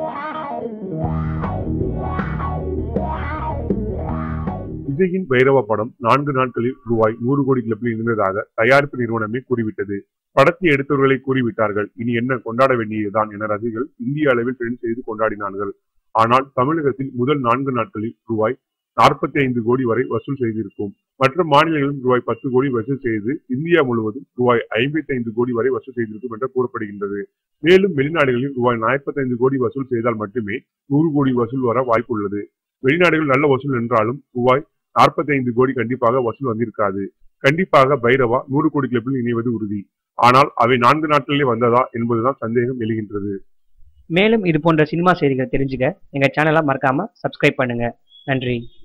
விஜயின் பைரவா படம் நான்கு நாட்களில் ரூபாய் நூறு கோடி கிளப்பில் இருந்ததாக தயாரிப்பு நிறுவனமே கூறிவிட்டது படத்தை எடுத்தவர்களை கூறிவிட்டார்கள் இனி என்ன கொண்டாட வேண்டியதுதான் என ரசிகர்கள் இந்திய அளவில் ட்ரெண்ட் செய்து கொண்டாடினார்கள் ஆனால் தமிழகத்தில் முதல் நான்கு நாட்களில் ரூபாய் நாற்பத்தி ஐந்து கோடி வரை வசூல் செய்திருக்கும் மற்ற மாநிலங்களிலும் ரூபாய் பத்து கோடி வசூல் செய்து இந்தியா முழுவதும் ரூபாய் ஐம்பத்தி ஐந்து கோடி வரை வசூல் செய்திருக்கும் என்று கூறப்படுகின்றது மேலும் வெளிநாடுகளில் ரூபாய் நாற்பத்தைந்து கோடி வசூல் செய்தால் மட்டுமே நூறு கோடி வசூல் வர வாய்ப்புள்ளது வெளிநாடுகள் நல்ல வசூல் என்றாலும் ரூபாய் நாற்பத்தைந்து கோடி கண்டிப்பாக வசூல் வந்திருக்காது கண்டிப்பாக பைரவா நூறு கோடி கிளப்பில் இணைவது உறுதி ஆனால் அவை நான்கு நாட்களிலே வந்ததா என்பதுதான் சந்தேகம் எழுகின்றது மேலும் இது போன்ற சினிமா செய்திகள் தெரிஞ்சுக்க எங்க சேனலை மறக்காம சப்ஸ்கிரைப் பண்ணுங்க நன்றி